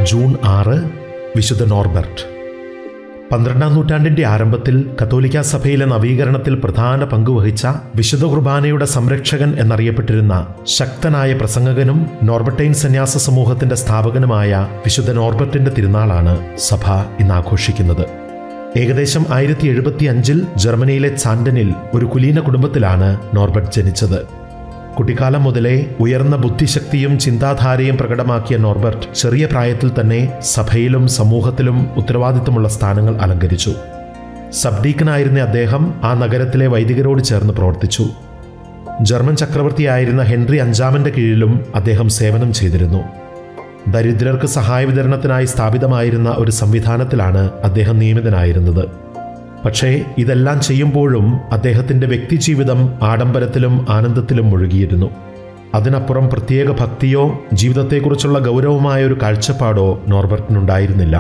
June ആറ് വിശുദ്ധ Norbert പന്ത്രണ്ടാം നൂറ്റാണ്ടിന്റെ ആരംഭത്തിൽ കത്തോലിക്ക സഭയിലെ നവീകരണത്തിൽ പ്രധാന പങ്കുവഹിച്ച വിശുദ്ധ കുർബാനയുടെ സംരക്ഷകൻ എന്നറിയപ്പെട്ടിരുന്ന ശക്തനായ പ്രസംഗകനും നോർബർട്ടൈൻ സന്യാസ സമൂഹത്തിന്റെ സ്ഥാപകനുമായ വിശുദ്ധ നോർബർട്ടിന്റെ തിരുനാളാണ് സഭ ഇന്ന് ആഘോഷിക്കുന്നത് ഏകദേശം ആയിരത്തി എഴുപത്തി അഞ്ചിൽ ജർമ്മനിയിലെ ചാൻഡനിൽ ഒരു കുലീന കുടുംബത്തിലാണ് നോർബർട്ട് ജനിച്ചത് കുട്ടിക്കാലം മുതലേ ഉയർന്ന ബുദ്ധിശക്തിയും ചിന്താധാരയും പ്രകടമാക്കിയ നോർബർട്ട് ചെറിയ പ്രായത്തിൽ തന്നെ സഭയിലും സമൂഹത്തിലും ഉത്തരവാദിത്തമുള്ള സ്ഥാനങ്ങൾ അലങ്കരിച്ചു സബ്ഡീക്കനായിരുന്ന അദ്ദേഹം ആ നഗരത്തിലെ വൈദികരോട് ചേർന്ന് പ്രവർത്തിച്ചു ജർമ്മൻ ചക്രവർത്തിയായിരുന്ന ഹെൻറി അഞ്ചാമന്റെ കീഴിലും അദ്ദേഹം സേവനം ചെയ്തിരുന്നു ദരിദ്രർക്ക് സഹായ വിതരണത്തിനായി സ്ഥാപിതമായിരുന്ന ഒരു സംവിധാനത്തിലാണ് അദ്ദേഹം നിയമിതനായിരുന്നത് പക്ഷേ ഇതെല്ലാം ചെയ്യുമ്പോഴും അദ്ദേഹത്തിൻ്റെ വ്യക്തിജീവിതം ആഡംബരത്തിലും ആനന്ദത്തിലും മുഴുകിയിരുന്നു അതിനപ്പുറം പ്രത്യേക ഭക്തിയോ ജീവിതത്തെക്കുറിച്ചുള്ള ഗൗരവമായ ഒരു കാഴ്ചപ്പാടോ നോർബർട്ടിനുണ്ടായിരുന്നില്ല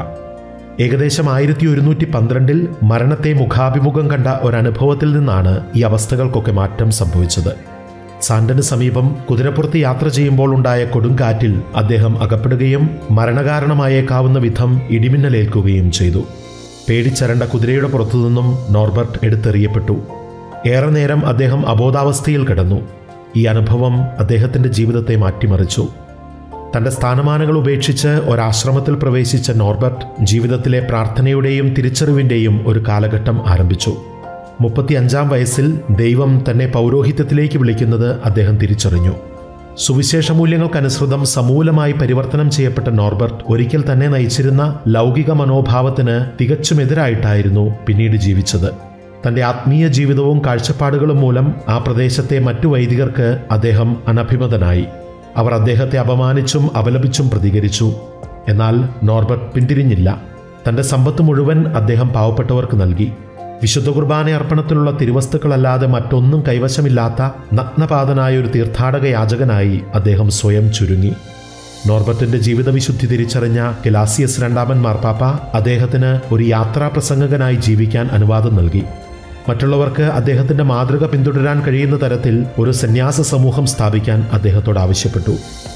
ഏകദേശം ആയിരത്തി ഒരുന്നൂറ്റി പന്ത്രണ്ടിൽ മരണത്തെ മുഖാഭിമുഖം കണ്ട ഒരനുഭവത്തിൽ നിന്നാണ് ഈ അവസ്ഥകൾക്കൊക്കെ മാറ്റം സംഭവിച്ചത് സാൻഡന് സമീപം കുതിരപ്പുറത്ത് യാത്ര ചെയ്യുമ്പോൾ ഉണ്ടായ കൊടുങ്കാറ്റിൽ അദ്ദേഹം അകപ്പെടുകയും മരണകാരണമായേക്കാവുന്ന വിധം ഇടിമിന്നലേൽക്കുകയും ചെയ്തു പേടിച്ചരണ്ട കുതിരയുടെ പുറത്തുനിന്നും നോർബർട്ട് എടുത്തെറിയപ്പെട്ടു ഏറെ നേരം അദ്ദേഹം അബോധാവസ്ഥയിൽ കിടന്നു ഈ അനുഭവം അദ്ദേഹത്തിൻ്റെ ജീവിതത്തെ മാറ്റിമറിച്ചു തൻ്റെ സ്ഥാനമാനങ്ങൾ ഉപേക്ഷിച്ച് ഒരാശ്രമത്തിൽ പ്രവേശിച്ച നോർബർട്ട് ജീവിതത്തിലെ പ്രാർത്ഥനയുടെയും തിരിച്ചറിവിൻ്റെയും ഒരു കാലഘട്ടം ആരംഭിച്ചു മുപ്പത്തി അഞ്ചാം വയസ്സിൽ ദൈവം തന്നെ പൗരോഹിത്യത്തിലേക്ക് വിളിക്കുന്നത് അദ്ദേഹം തിരിച്ചറിഞ്ഞു സുവിശേഷ മൂല്യങ്ങൾക്കനുസൃതം സമൂലമായി പരിവർത്തനം ചെയ്യപ്പെട്ട നോർബർട്ട് ഒരിക്കൽ തന്നെ നയിച്ചിരുന്ന ലൗകിക മനോഭാവത്തിന് തികച്ചും എതിരായിട്ടായിരുന്നു പിന്നീട് ജീവിച്ചത് തന്റെ ആത്മീയ ജീവിതവും കാഴ്ചപ്പാടുകളും മൂലം ആ പ്രദേശത്തെ മറ്റു വൈദികർക്ക് അദ്ദേഹം അനഭിമതനായി അവർ അദ്ദേഹത്തെ അപമാനിച്ചും അപലപിച്ചും പ്രതികരിച്ചു എന്നാൽ നോർബർട്ട് പിന്തിരിഞ്ഞില്ല തന്റെ സമ്പത്ത് മുഴുവൻ അദ്ദേഹം പാവപ്പെട്ടവർക്ക് നൽകി വിശുദ്ധ കുർബാന അർപ്പണത്തിലുള്ള തിരുവസ്തുക്കളല്ലാതെ മറ്റൊന്നും കൈവശമില്ലാത്ത നഗ്നപാതനായ ഒരു തീർത്ഥാടക യാചകനായി അദ്ദേഹം സ്വയം ചുരുങ്ങി നോർബർട്ടിന്റെ ജീവിതവിശുദ്ധി തിരിച്ചറിഞ്ഞ കിലാസിയസ് രണ്ടാമൻ മാർപ്പാപ്പ അദ്ദേഹത്തിന് ഒരു യാത്രാ പ്രസംഗകനായി ജീവിക്കാൻ അനുവാദം നൽകി മറ്റുള്ളവർക്ക് അദ്ദേഹത്തിന്റെ മാതൃക പിന്തുടരാൻ കഴിയുന്ന തരത്തിൽ ഒരു സന്യാസ സമൂഹം സ്ഥാപിക്കാൻ അദ്ദേഹത്തോട് ആവശ്യപ്പെട്ടു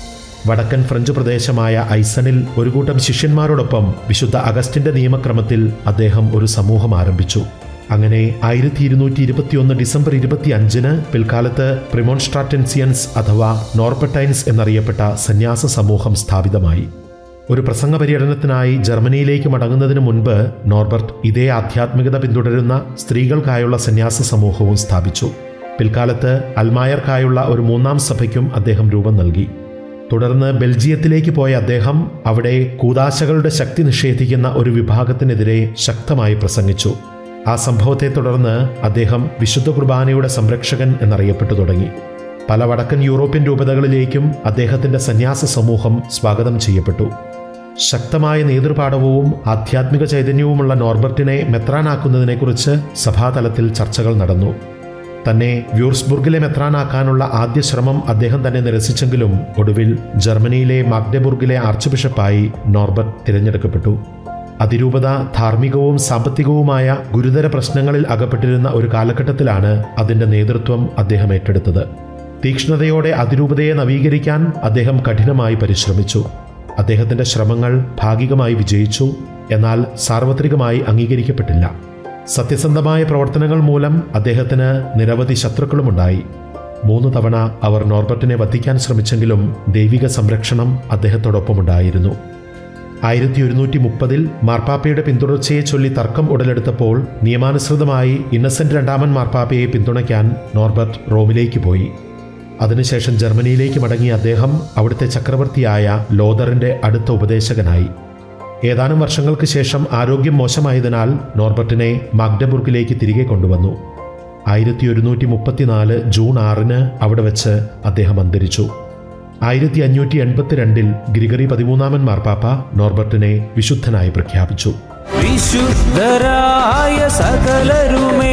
വടക്കൻ ഫ്രഞ്ച് പ്രദേശമായ ഐസണിൽ ഒരു കൂട്ടം ശിഷ്യന്മാരോടൊപ്പം വിശുദ്ധ അഗസ്റ്റിന്റെ നിയമക്രമത്തിൽ അദ്ദേഹം ഒരു സമൂഹം ആരംഭിച്ചു അങ്ങനെ ആയിരത്തി ഇരുന്നൂറ്റി ഇരുപത്തിയൊന്ന് ഡിസംബർ ഇരുപത്തി അഞ്ചിന് പിൽക്കാലത്ത് പ്രിമോൺസ്ട്രാറ്റൻസിയൻസ് അഥവാ നോർപ്പട്ടൈൻസ് എന്നറിയപ്പെട്ട സന്യാസ സമൂഹം സ്ഥാപിതമായി ഒരു പ്രസംഗ പര്യടനത്തിനായി ജർമ്മനിയിലേക്ക് മടങ്ങുന്നതിന് മുൻപ് നോർബർട്ട് ഇതേ ആധ്യാത്മികത പിന്തുടരുന്ന സ്ത്രീകൾക്കായുള്ള സന്യാസ സമൂഹവും സ്ഥാപിച്ചു പിൽക്കാലത്ത് അൽമായർക്കായുള്ള ഒരു മൂന്നാം സഭയ്ക്കും അദ്ദേഹം രൂപം നൽകി തുടർന്ന് ബെൽജിയത്തിലേക്ക് പോയ അദ്ദേഹം അവിടെ കൂതാശകളുടെ ശക്തി നിഷേധിക്കുന്ന ഒരു വിഭാഗത്തിനെതിരെ ശക്തമായി പ്രസംഗിച്ചു ആ സംഭവത്തെ തുടർന്ന് അദ്ദേഹം വിശുദ്ധ കുർബാനയുടെ സംരക്ഷകൻ എന്നറിയപ്പെട്ടു തുടങ്ങി പല വടക്കൻ യൂറോപ്യൻ രൂപതകളിലേക്കും അദ്ദേഹത്തിന്റെ സന്യാസ സമൂഹം സ്വാഗതം ചെയ്യപ്പെട്ടു ശക്തമായ നേതൃപാഠവും ആധ്യാത്മിക ചൈതന്യവുമുള്ള നോർബർട്ടിനെ മെത്രാനാക്കുന്നതിനെക്കുറിച്ച് സഭാതലത്തിൽ ചർച്ചകൾ നടന്നു തന്നെ വ്യൂർസ്ബുർഗിലെ മെത്രാനാക്കാനുള്ള ആദ്യ ശ്രമം അദ്ദേഹം തന്നെ നിരസിച്ചെങ്കിലും ഒടുവിൽ ജർമ്മനിയിലെ മാഗ്ഡെബുർഗിലെ ആർച്ച് ബിഷപ്പായി നോർബർട്ട് തിരഞ്ഞെടുക്കപ്പെട്ടു അതിരൂപത ധാർമ്മികവും സാമ്പത്തികവുമായ ഗുരുതര പ്രശ്നങ്ങളിൽ അകപ്പെട്ടിരുന്ന ഒരു കാലഘട്ടത്തിലാണ് അതിൻ്റെ നേതൃത്വം അദ്ദേഹം ഏറ്റെടുത്തത് തീക്ഷ്ണതയോടെ അതിരൂപതയെ നവീകരിക്കാൻ അദ്ദേഹം കഠിനമായി പരിശ്രമിച്ചു അദ്ദേഹത്തിൻ്റെ ശ്രമങ്ങൾ ഭാഗികമായി വിജയിച്ചു എന്നാൽ സാർവത്രികമായി അംഗീകരിക്കപ്പെട്ടില്ല സത്യസന്ധമായ പ്രവർത്തനങ്ങൾ മൂലം അദ്ദേഹത്തിന് നിരവധി ശത്രുക്കളുമുണ്ടായി മൂന്ന് തവണ അവർ നോർബർട്ടിനെ വധിക്കാൻ ശ്രമിച്ചെങ്കിലും ദൈവിക സംരക്ഷണം അദ്ദേഹത്തോടൊപ്പമുണ്ടായിരുന്നു ആയിരത്തി ഒരുന്നൂറ്റി മുപ്പതിൽ മാർപ്പാപ്പയുടെ പിന്തുടർച്ചയെ ചൊല്ലി തർക്കം ഉടലെടുത്തപ്പോൾ നിയമാനുസൃതമായി ഇന്നസെന്റ് രണ്ടാമൻ മാർപ്പാപ്പയെ പിന്തുണയ്ക്കാൻ നോർബർട്ട് റോമിലേക്ക് പോയി അതിനുശേഷം ജർമ്മനിയിലേക്ക് മടങ്ങിയ അദ്ദേഹം അവിടുത്തെ ചക്രവർത്തിയായ ലോദറിന്റെ അടുത്ത ഉപദേശകനായി ഏതാനും വർഷങ്ങൾക്ക് ശേഷം ആരോഗ്യം മോശമായതിനാൽ നോർബർട്ടിനെ മാഗ്ഡബുർഗിലേക്ക് തിരികെ കൊണ്ടുവന്നു ആയിരത്തി ഒരുന്നൂറ്റി മുപ്പത്തിനാല് ജൂൺ ആറിന് അവിടെ വെച്ച് അദ്ദേഹം അന്തരിച്ചു ആയിരത്തി അഞ്ഞൂറ്റി എൺപത്തിരണ്ടിൽ ഗ്രിഗറി പതിമൂന്നാമൻ മാർപ്പാപ്പ നോർബർട്ടിനെ വിശുദ്ധനായി പ്രഖ്യാപിച്ചു വിശുദ്ധരായ സകലരുമേ